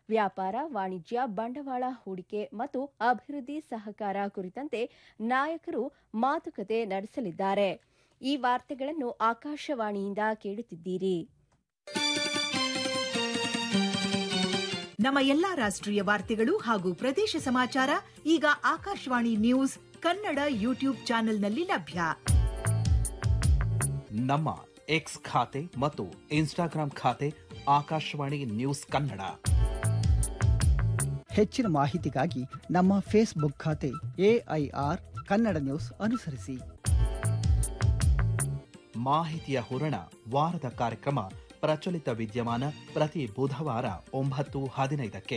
ವ್ಯಾಪಾರ ವಾಣಿಜ್ಯ ಬಂಡವಾಳ ಹೂಡಿಕೆ ಮತ್ತು ಅಭಿವೃದ್ಧಿ ಸಹಕಾರ ಕುರಿತಂತೆ ನಾಯಕರು ಮಾತುಕತೆ ನಡೆಸಲಿದ್ದಾರೆ ಈ ವಾರ್ತೆಗಳನ್ನು ಆಕಾಶವಾಣಿಯಿಂದ ಕೇಳುತ್ತಿದ್ದೀರಿ ನಮ್ಮ ಎಲ್ಲಾ ರಾಷ್ಟ್ರೀಯ ವಾರ್ತೆಗಳು ಹಾಗೂ ಪ್ರದೇಶ ಸಮಾಚಾರ ಈಗ ಆಕಾಶವಾಣಿ ನ್ಯೂಸ್ ಕನ್ನಡ ಯೂಟ್ಯೂಬ್ ಚಾನೆಲ್ನಲ್ಲಿ ಲಭ್ಯ ನಮ್ಮ ಎಕ್ಸ್ ಖಾತೆ ಮತ್ತು ಇನ್ಸ್ಟಾಗ್ರಾಂ ಖಾತೆ ಆಕಾಶವಾಣಿ ನ್ಯೂಸ್ ಕನ್ನಡ ಹೆಚ್ಚಿನ ಮಾಹಿತಿಗಾಗಿ ನಮ್ಮ ಫೇಸ್ಬುಕ್ ಖಾತೆ ಎಐಆರ್ ಕನ್ನಡ ನ್ಯೂಸ್ ಅನುಸರಿಸಿ ಮಾಹಿತಿಯ ಹೂರಣ ವಾರದ ಕಾರ್ಯಕ್ರಮ ಪ್ರಚಲಿತ ವಿದ್ಯಮಾನ ಪ್ರತಿ ಬುಧವಾರ ಒಂಬತ್ತು ಹದಿನೈದಕ್ಕೆ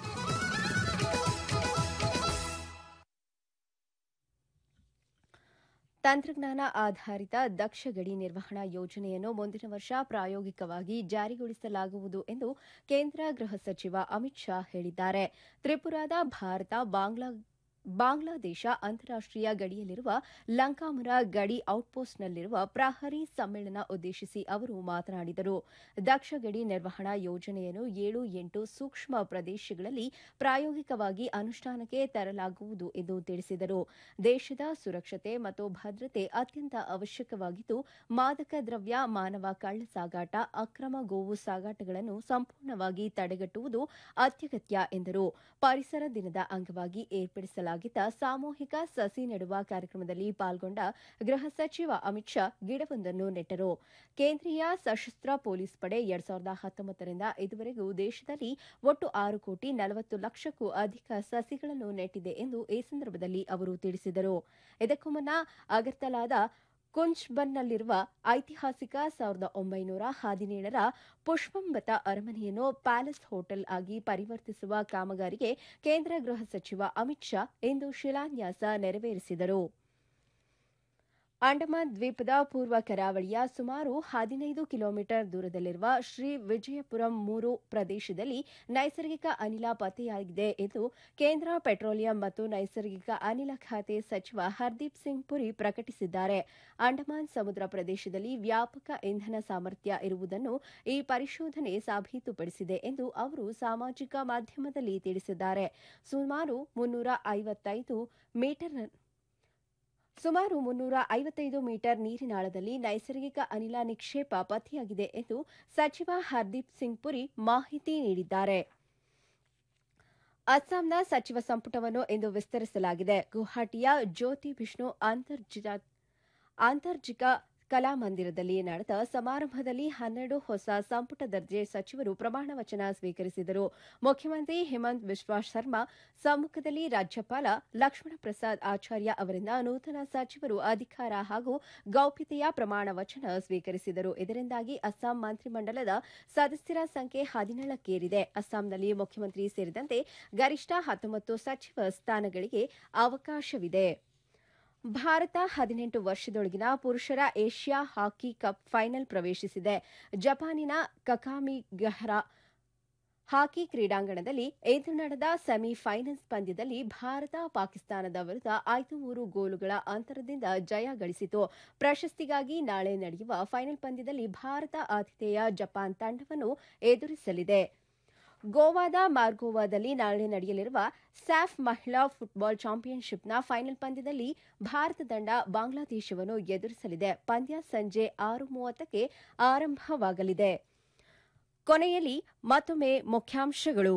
ತಂತ್ರಜ್ಞಾನ ಆಧಾರಿತ ದಕ್ಷ ಗಡಿ ನಿರ್ವಹಣಾ ಯೋಜನೆಯನ್ನು ಮುಂದಿನ ವರ್ಷ ಪ್ರಾಯೋಗಿಕವಾಗಿ ಜಾರಿಗೊಳಿಸಲಾಗುವುದು ಎಂದು ಕೇಂದ್ರ ಗೃಹ ಸಚಿವ ಅಮಿತ್ ಶಾ ಹೇಳಿದ್ದಾರೆ ತ್ರಿಪುರಾದ ಭಾರತ ಬಾಂಗ್ಲಾ ಬಾಂಗ್ಲಾದೇಶ ಅಂತಾರಾಷ್ಟೀಯ ಗಡಿಯಲ್ಲಿರುವ ಲಂಕಾಮುರ ಗಡಿ ಔಟ್ಪೋಸ್ಟ್ನಲ್ಲಿರುವ ಪ್ರಹರಿ ಸಮ್ಮೇಳನ ಉದ್ದೇಶಿಸಿ ಅವರು ಮಾತನಾಡಿದರು ದಕ್ಷ ಗಡಿ ನಿರ್ವಹಣಾ ಯೋಜನೆಯನ್ನು ಏಳು ಎಂಟು ಸೂಕ್ಷ್ಮ ಪ್ರದೇಶಗಳಲ್ಲಿ ಪ್ರಾಯೋಗಿಕವಾಗಿ ಅನುಷ್ಠಾನಕ್ಕೆ ತರಲಾಗುವುದು ಎಂದು ತಿಳಿಸಿದರು ದೇಶದ ಸುರಕ್ಷತೆ ಮತ್ತು ಭದ್ರತೆ ಅತ್ಯಂತ ಅವಶ್ಯಕವಾಗಿದ್ದು ಮಾದಕ ದ್ರವ್ಯ ಮಾನವ ಕಳ್ಳ ಸಾಗಾಟ ಅಕ್ರಮ ಗೋವು ಸಾಗಾಟಗಳನ್ನು ಸಂಪೂರ್ಣವಾಗಿ ತಡೆಗಟ್ಟುವುದು ಅತ್ಯಗತ್ಯ ಎಂದರು ಪರಿಸರ ದಿನದ ಅಂಗವಾಗಿ ಏರ್ಪಡಿಸಲಾಗಿದ್ದ ಸಾಮೂಹಿಕ ಸಸಿ ನೆಡುವ ಕಾರ್ಯಕ್ರಮದಲ್ಲಿ ಪಾಲ್ಗೊಂಡ ಗೃಹ ಸಚಿವ ಅಮಿತ್ ಶಾ ಗಿಡವೊಂದನ್ನು ನೆಟ್ಟರು ಕೇಂದ್ರೀಯ ಸಶಸ್ತ್ರ ಪೊಲೀಸ್ ಪಡೆ ಎರಡ್ ಸಾವಿರದ ಹತ್ತೊಂಬತ್ತರಿಂದ ಇದುವರೆಗೂ ದೇಶದಲ್ಲಿ ಒಟ್ಟು ಆರು ಕೋಟಿ ನಲವತ್ತು ಲಕ್ಷಕ್ಕೂ ಅಧಿಕ ಸಸಿಗಳನ್ನು ನೆಟ್ಟಿದೆ ಎಂದು ಈ ಸಂದರ್ಭದಲ್ಲಿ ಅವರು ತಿಳಿಸಿದರು ಇದಕ್ಕೂ ಮುನ್ನ ಅಗರ್ತಲಾದ ಕುಂಚ್ಬನ್ನಲ್ಲಿರುವ ಐತಿಹಾಸಿಕ ಸಾವಿರದ ಒಂಬೈನೂರ ಹದಿನೇಳರ ಪುಷ್ಪಂಬತ ಅರಮನೆಯನ್ನು ಪ್ಯಾಲೇಸ್ ಹೋಟೆಲ್ ಆಗಿ ಪರಿವರ್ತಿಸುವ ಕಾಮಗಾರಿಗೆ ಕೇಂದ್ರ ಗೃಹ ಸಚಿವ ಅಮಿತ್ ಶಾ ಇಂದು ಶಿಲಾನ್ಯಾಸ ನೆರವೇರಿಸಿದರು ಅಂಡಮಾನ್ ದ್ವೀಪದ ಪೂರ್ವ ಕರಾವಳಿಯ ಸುಮಾರು ಹದಿನೈದು ಕಿಲೋಮೀಟರ್ ದೂರದಲ್ಲಿರುವ ಶ್ರೀ ವಿಜಯಪುರಂ ಮೂರು ಪ್ರದೇಶದಲ್ಲಿ ನೈಸರ್ಗಿಕ ಅನಿಲ ಪತ್ತೆಯಾಗಿದೆ ಎಂದು ಕೇಂದ್ರ ಪೆಟ್ರೋಲಿಯಂ ಮತ್ತು ನೈಸರ್ಗಿಕ ಅನಿಲ ಖಾತೆ ಸಚಿವ ಹರ್ದೀಪ್ ಸಿಂಗ್ ಪುರಿ ಪ್ರಕಟಿಸಿದ್ದಾರೆ ಅಂಡಮಾನ್ ಸಮುದ್ರ ಪ್ರದೇಶದಲ್ಲಿ ವ್ಯಾಪಕ ಇಂಧನ ಸಾಮರ್ಥ್ಯ ಇರುವುದನ್ನು ಈ ಪರಿಶೋಧನೆ ಸಾಬೀತುಪಡಿಸಿದೆ ಎಂದು ಅವರು ಸಾಮಾಜಿಕ ಮಾಧ್ಯಮದಲ್ಲಿ ತಿಳಿಸಿದ್ದಾರೆ ಸುಮಾರು ಮುನ್ನೂರ ಐವತ್ತೈದು ಮೀಟರ್ ಸುಮಾರು ಮುನ್ನೂರ ಐವತ್ತೈದು ಮೀಟರ್ ನೀರಿನಾಳದಲ್ಲಿ ನೈಸರ್ಗಿಕ ಅನಿಲ ನಿಕ್ಷೇಪ ಪತ್ತೆಯಾಗಿದೆ ಎಂದು ಸಚಿವ ಹರ್ದೀಪ್ ಸಿಂಗ್ ಪುರಿ ಮಾಹಿತಿ ನೀಡಿದ್ದಾರೆ ಅಸ್ಸಾಂನ ಸಚಿವ ಸಂಪುಟವನ್ನು ಇಂದು ವಿಸ್ತರಿಸಲಾಗಿದೆ ಗುವಾಹಟಿಯ ಜ್ಯೋತಿ ವಿಷ್ಣು ಅಂತರ್ಜಿಕ ಕಲಾಮಂದಿರದಲ್ಲಿ ನಡೆದ ಸಮಾರಂಭದಲ್ಲಿ ಹನ್ನೆರಡು ಹೊಸ ಸಂಪುಟ ದರ್ಜೆ ಸಚಿವರು ಪ್ರಮಾಣ ವಚನ ಸ್ವೀಕರಿಸಿದರು ಮುಖ್ಯಮಂತ್ರಿ ಹೇಮಂತ್ ಬಿಶ್ವಾ ಶರ್ಮಾ ಸಮ್ಮುಖದಲ್ಲಿ ರಾಜ್ಯಪಾಲ ಲಕ್ಷ್ಮಣ ಪ್ರಸಾದ್ ಆಚಾರ್ಯ ಅವರಿಂದ ನೂತನ ಸಚಿವರು ಅಧಿಕಾರ ಹಾಗೂ ಗೌಪ್ಯತೆಯ ಪ್ರಮಾಣ ವಚನ ಸ್ವೀಕರಿಸಿದರು ಇದರಿಂದಾಗಿ ಅಸ್ಸಾಂ ಮಂತ್ರಿಮಂಡಲದ ಸದಸ್ಯರ ಸಂಖ್ಯೆ ಹದಿನೇಳಕ್ಕೇರಿದೆ ಅಸ್ಸಾಂನಲ್ಲಿ ಮುಖ್ಯಮಂತ್ರಿ ಸೇರಿದಂತೆ ಗರಿಷ್ಠ ಹತ್ತೊಂಬತ್ತು ಸಚಿವ ಸ್ಥಾನಗಳಿಗೆ ಅವಕಾಶವಿದೆ ಭಾರತ ಹದಿನೆಂಟು ವರ್ಷದೊಳಗಿನ ಪುರುಷರ ಏಷ್ಯಾ ಹಾಕಿ ಕಪ್ ಫೈನಲ್ ಪ್ರವೇಶಿಸಿದೆ ಜಪಾನಿನ ಕಕಾಮಿಗಹರ ಹಾಕಿ ಕ್ರೀಡಾಂಗಣದಲ್ಲಿ ಇಂದು ನಡೆದ ಸೆಮಿಫೈನಲ್ಸ್ ಪಂದ್ಯದಲ್ಲಿ ಭಾರತ ಪಾಕಿಸ್ತಾನದ ವಿರುದ್ಧ ಐದು ಮೂರು ಗೋಲುಗಳ ಅಂತರದಿಂದ ಜಯ ಗಳಿಸಿತು ಪ್ರಶಸ್ತಿಗಾಗಿ ನಾಳೆ ನಡೆಯುವ ಫೈನಲ್ ಪಂದ್ಯದಲ್ಲಿ ಭಾರತ ಆತಿಥೇಯ ಜಪಾನ್ ತಂಡವನ್ನು ಎದುರಿಸಲಿದೆ ಗೋವಾದ ಮಾರ್ಗೋವಾದಲ್ಲಿ ನಾಳೆ ನಡೆಯಲಿರುವ ಸ್ಯಾಫ್ ಮಹಿಳಾ ಫುಟ್ಬಾಲ್ ಚಾಂಪಿಯನ್ಶಿಪ್ನ ಫೈನಲ್ ಪಂದ್ಯದಲ್ಲಿ ಭಾರತ ತಂಡ ಬಾಂಗ್ಲಾದೇಶವನ್ನು ಎದುರಿಸಲಿದೆ ಪಂದ್ಯ ಸಂಜೆ ಆರು ಮೂವತ್ತಕ್ಕೆ ಆರಂಭವಾಗಲಿದೆ ಕೊನೆಯಲ್ಲಿ ಮತ್ತೊಮ್ಮೆ ಮುಖ್ಯಾಂಶಗಳು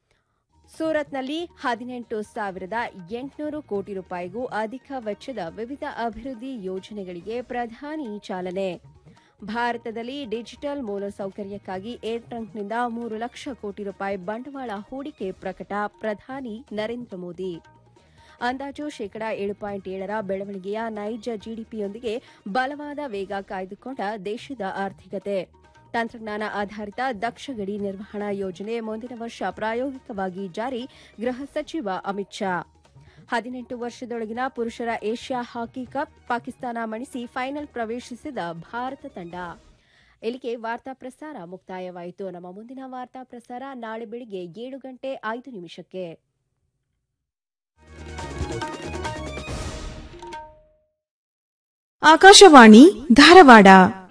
ಸೂರತ್ನಲ್ಲಿ ಹದಿನೆಂಟು ಸಾವಿರದ ಎಂಟುನೂರು ಕೋಟಿ ರೂಪಾಯಿಗೂ ಅಧಿಕ ವೆಚ್ಚದ ವಿವಿಧ ಅಭಿವೃದ್ಧಿ ಯೋಜನೆಗಳಿಗೆ ಪ್ರಧಾನಿ ಚಾಲನೆ ಭಾರತದಲ್ಲಿ ಡಿಜಿಟಲ್ ಮೂಲಸೌಕರ್ಯಕ್ಕಾಗಿ ಏರ್ಟ್ರಂಕ್ನಿಂದ ಮೂರು ಲಕ್ಷ ಕೋಟಿ ರೂಪಾಯಿ ಬಂಡವಾಳ ಹೂಡಿಕೆ ಪ್ರಕಟ ಪ್ರಧಾನಿ ನರೇಂದ್ರ ಮೋದಿ ಅಂದಾಜು ಶೇಕಡಾ ಏಳು ಪಾಯಿಂಟ್ ಏಳರ ಬೆಳವಣಿಗೆಯ ನೈಜ ಜಿಡಿಪಿಯೊಂದಿಗೆ ಬಲವಾದ ವೇಗ ಕಾಯ್ದುಕೊಂಡ ದೇಶದ ಆರ್ಥಿಕತೆ ತಂತ್ರಜ್ಞಾನ ಆಧಾರಿತ ದಕ್ಷ ಗಡಿ ನಿರ್ವಹಣಾ ಯೋಜನೆ ಮುಂದಿನ ವರ್ಷ ಪ್ರಾಯೋಗಿಕವಾಗಿ ಜಾರಿ ಗೃಹ ಸಚಿವ ಅಮಿತ್ ಶಾ ಹದಿನೆಂಟು ವರ್ಷದೊಳಗಿನ ಪುರುಷರ ಏಷ್ಯಾ ಹಾಕಿ ಕಪ್ ಪಾಕಿಸ್ತಾನ ಮಣಿಸಿ ಫೈನಲ್ ಪ್ರವೇಶಿಸಿದ ಭಾರತ ತಂಡ ಇಲ್ಲಿಗೆ ವಾರ್ತಾ ಪ್ರಸಾರ ಮುಕ್ತಾಯವಾಯಿತು ನಮ್ಮ ಮುಂದಿನ ವಾರ್ತಾ ಪ್ರಸಾರ ನಾಳೆ ಬೆಳಿಗ್ಗೆ ಏಳು ಗಂಟೆ ಐದು ನಿಮಿಷಕ್ಕೆ ಆಕಾಶವಾಣಿ ಧಾರವಾಡ